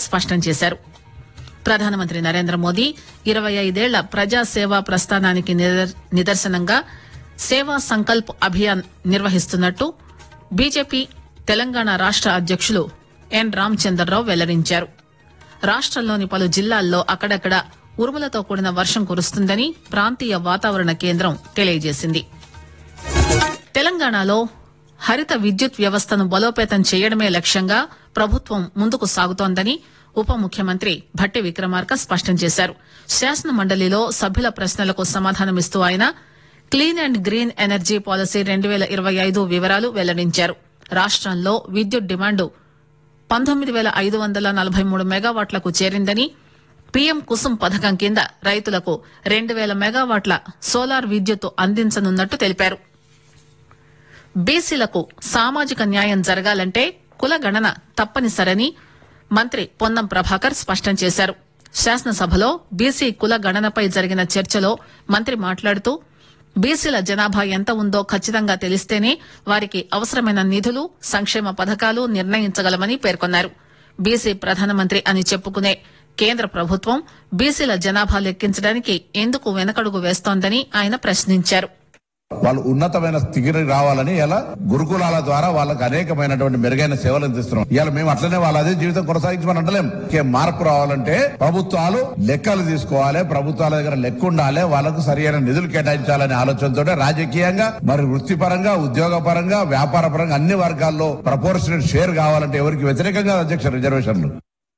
స్పష్టం చేశారు ప్రధానమంత్రి నరేంద్ర మోదీ ఇరవై ఐదేళ్ల ప్రజాసేవా ప్రస్థానానికి నిదర్- నిదర్శనంగా సేవా సంకల్ప్ అభియాన్ నిర్వహిస్తున్నట్టు బీజేపీ తెలంగాణ రాష్ట అధ్యకులు ఎన్ రామచంద్రరావు వెల్లడించారు రాష్టంలోని పలు జిల్లాల్లో అక్కడక్కడ ఉరుములతో కూడిన వర్షం కురుస్తుందని ప్రాంతీయ వాతావరణ కేంద్రం తెలియజేసింది తెలంగాణలో హరిత విద్యుత్ వ్యవస్థను బలోపేతం చేయడమే లక్ష్యంగా ప్రభుత్వం ముందుకు సాగుతోందని ఉప ముఖ్యమంత్రి భట్టి విక్రమార్క స్పష్టం చేశారు శాసన మండలిలో సభ్యుల ప్రశ్నలకు సమాధానమిస్తూ ఆయన clean and green energy policy రెండు పేల ఇరవై ఐదు వివరాలు వెల్లడించారు రాష్టంలో విద్యుత్ డిమాండు పంతొమ్మిది పేల ఐదు వందల నలభై మూడు మెగావాట్లకు చేరిందని పీఎం కుసుమ్ పథకం కింద రైతులకు రెండు పేల మెగావాట్ల సోలార్ విద్యుత్ అందించనున్నట్టు తెలిపారు బీసీలకు సామాజిక న్యాయం జరగాలంటే కుల గణన తప్పనిసరని మంత్రి పొన్నం ప్రభాకర్ స్పష్టం చేశారు శాసనసభలో బీసీ కుల గణనపై జరిగిన చర్చలో మంత్రి మాట్లాడుతూ బీసీల జనాభా ఎంత ఉందో ఖచ్చితంగా తెలిస్తేనే వారికి అవసరమైన నిధులు సంక్షేమ పథకాలు నిర్ణయించగలమని పేర్కొన్నారు బీసీ ప్రధానమంత్రి అని చెప్పుకునే కేంద్ర ప్రభుత్వం బీసీల జనాభా లెక్కించడానికి ఎందుకు వెనకడుగు వేస్తోందని ఆయన ప్రశ్నించారు వాళ్ళు ఉన్నతమైన స్థితికి రావాలని ఇలా గురుకులాల ద్వారా వాళ్ళకి అనేకమైనటువంటి మెరుగైన సేవలు అందిస్తున్నాం ఇవాళ మేము అట్లనే వాళ్ళ అదే జీవితం కొనసాగించమని అంటలేం ఇంకే మార్పు రావాలంటే ప్రభుత్వాలు లెక్కలు తీసుకోవాలి ప్రభుత్వాల దగ్గర లెక్క ఉండాలి వాళ్ళకు సరైన నిధులు కేటాయించాలనే ఆలోచనతో రాజకీయంగా మరి వృత్తిపరంగా ఉద్యోగ పరంగా వ్యాపార పరంగా అన్ని వర్గాల్లో ప్రపోర్షనల్ షేర్ కావాలంటే ఎవరికి వ్యతిరేకంగా అధ్యక్ష రిజర్వేషన్లు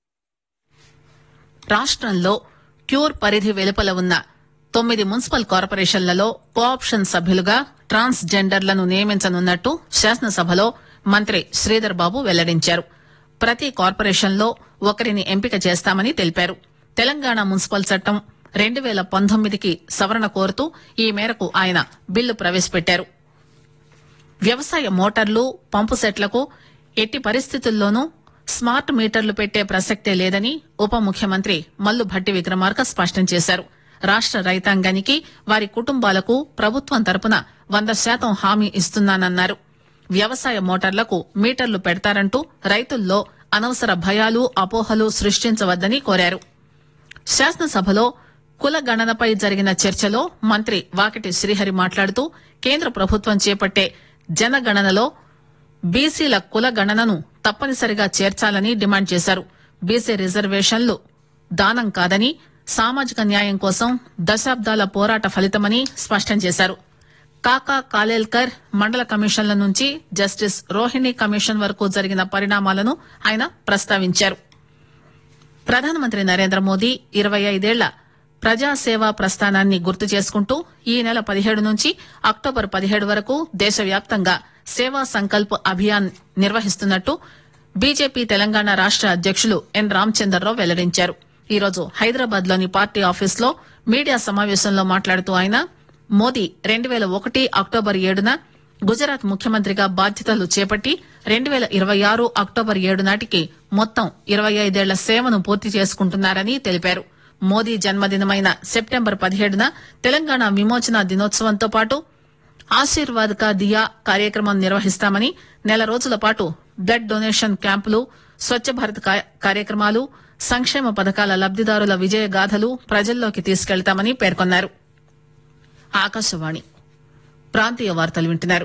రాష్టంలో క్యూర్ పరిధి వెలుపల ఉన్న తొమ్మిది మున్సిపల్ కార్పొరేషన్లలో కోఆప్షన్ సభ్యులుగా ట్రాన్స్ జెండర్లను నియమించనున్నట్టు శాసనసభలో మంత్రి శ్రీధర్ బాబు వెల్లడించారు ప్రతి కార్పొరేషన్లో ఒకరిని ఎంపిక చేస్తామని తెలిపారు తెలంగాణ మున్సిపల్ చట్టం రెండు పేల పంతొమ్మిదికి సవరణ కోరుతూ ఈ మేరకు ఆయన బిల్లు ప్రవేశపెట్టారు వ్యవసాయ మోటార్లు పంపు సెట్లకు ఎట్టి పరిస్థితుల్లోనూ స్మార్ట్ మీటర్లు పెట్టే ప్రసక్తే లేదని ఉప ముఖ్యమంత్రి మల్లు భట్టి విక్రమార్క స్పష్టం చేశారు రాష్ట రైతాంగానికి వారి కుటుంబాలకు ప్రభుత్వం తరపున వంద శాతం హామీ ఇస్తున్నానన్నారు వ్యవసాయ మోటార్లకు మీటర్లు పెడతారంటూ రైతుల్లో అనవసర భయాలు అపోహలు సృష్టించవద్దని కోరారు శాసనసభలో కుల గణనపై జరిగిన చర్చలో మంత్రి వాకిటి శ్రీహరి మాట్లాడుతూ కేంద్ర ప్రభుత్వం చేపట్టే జనగణనలో బీసీల కుల గణనను తప్పనిసరిగా చేర్చాలని డిమాండ్ చేశారు బీసీ రిజర్వేషన్లు దానం కాదని సామాజిక న్యాయం కోసం దశాబ్దాల పోరాట ఫలితమని స్పష్టం చేశారు కాకా కాలేల్కర్ మండల కమిషన్ల నుంచి జస్టిస్ రోహిణి కమిషన్ వరకు జరిగిన పరిణామాలను ఆయన ప్రస్తావించారు ప్రధానమంత్రి నరేంద్ర మోదీ ఇరవై ఐదేళ్ల ప్రజాసేవా ప్రస్థానాన్ని గుర్తు చేసుకుంటూ ఈ నెల పదిహేడు నుంచి అక్టోబర్ పదిహేడు వరకు దేశవ్యాప్తంగా సేవా సంకల్ప్ అభియాన్ నిర్వహిస్తున్నట్టు బీజేపీ తెలంగాణ రాష్ట అధ్యకులు ఎన్ రామచంద్రరావు వెల్లడించారు ఈరోజు హైదరాబాద్ లోని పార్టీ ఆఫీసులో మీడియా సమావేశంలో మాట్లాడుతూ ఆయన మోదీ రెండు పేల ఒకటి అక్టోబర్ ఏడున గుజరాత్ ముఖ్యమంత్రిగా బాధ్యతలు చేపట్టి రెండు పేల ఇరవై ఆరు అక్టోబర్ ఏడు నాటికి మొత్తం ఇరవై ఐదేళ్ల సేవను పూర్తి చేసుకుంటున్నారని తెలిపారు మోదీ జన్మదినమైన సెప్టెంబర్ పదిహేడున తెలంగాణ విమోచన దినోత్సవంతో పాటు ఆశీర్వాద్ కా దియా కార్యక్రమం నిర్వహిస్తామని నెల రోజుల పాటు బ్లడ్ డొనేషన్ క్యాంపులు స్వచ్ఛ భారత్ కా- కార్యక్రమాలు సంక్షేమ పథకాల లబ్దిదారుల విజయ గాథలు ప్రజల్లోకి తీసుకెళ్తామని పేర్కొన్నారు ఆకాశవాణి ప్రాంతీయ వార్తలు వింటున్నారు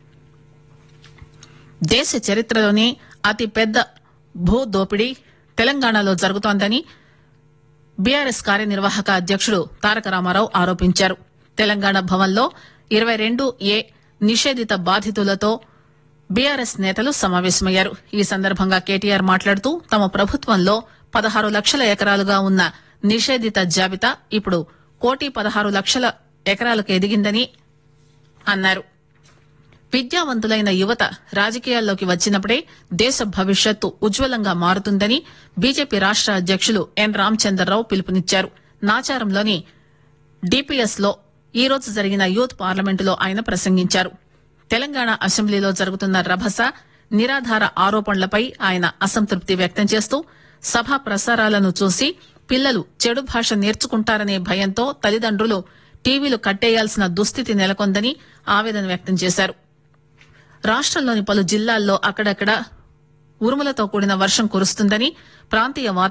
దేశ చరిత్రలోనే అతి పెద్ద భూ దోపిడీ తెలంగాణలో జరుగుతోందని బీఆర్ఎస్ కార్యనిర్వాహక అధ్యకుడు తారక రామారావు ఆరోపించారు తెలంగాణ భవన్లో ఇరవై రెండు ఏ నిషేధిత బాధితులతో బీఆర్ఎస్ నేతలు సమావేశమయ్యారు ఈ సందర్భంగా కేటీఆర్ మాట్లాడుతూ తమ ప్రభుత్వంలో పదహారు లక్షల ఎకరాలుగా ఉన్న నిషేధిత జాబితా ఇప్పుడు కోటి పదహారు లక్షల ఎకరాలకు ఎదిగిందని అన్నారు విద్యావంతులైన యువత రాజకీయాల్లోకి వచ్చినప్పుడే దేశ భవిష్యత్తు ఉజ్వలంగా మారుతుందని బీజేపీ రాష్ట అధ్యకులు ఎన్ రామచంద్రరావు పిలుపునిచ్చారు నాచారంలోని డిపిఎస్ లో ఈ రోజు జరిగిన యూత్ పార్లమెంటులో ఆయన ప్రసంగించారు తెలంగాణ అసెంబ్లీలో జరుగుతున్న రభస నిరాధార ఆరోపణలపై ఆయన అసంతృప్తి వ్యక్తం చేస్తూ సభా ప్రసారాలను చూసి పిల్లలు చెడు భాష నేర్చుకుంటారనే భయంతో తల్లిదండ్రులు టీవీలు కట్టేయాల్సిన దుస్థితి నెలకొందని ఆవేదన వ్యక్తం చేశారు రాష్టంలోని పలు జిల్లాల్లో అక్కడక్కడ ఉరుములతో కూడిన వర్షం కురుస్తుందని ప్రాంతీయ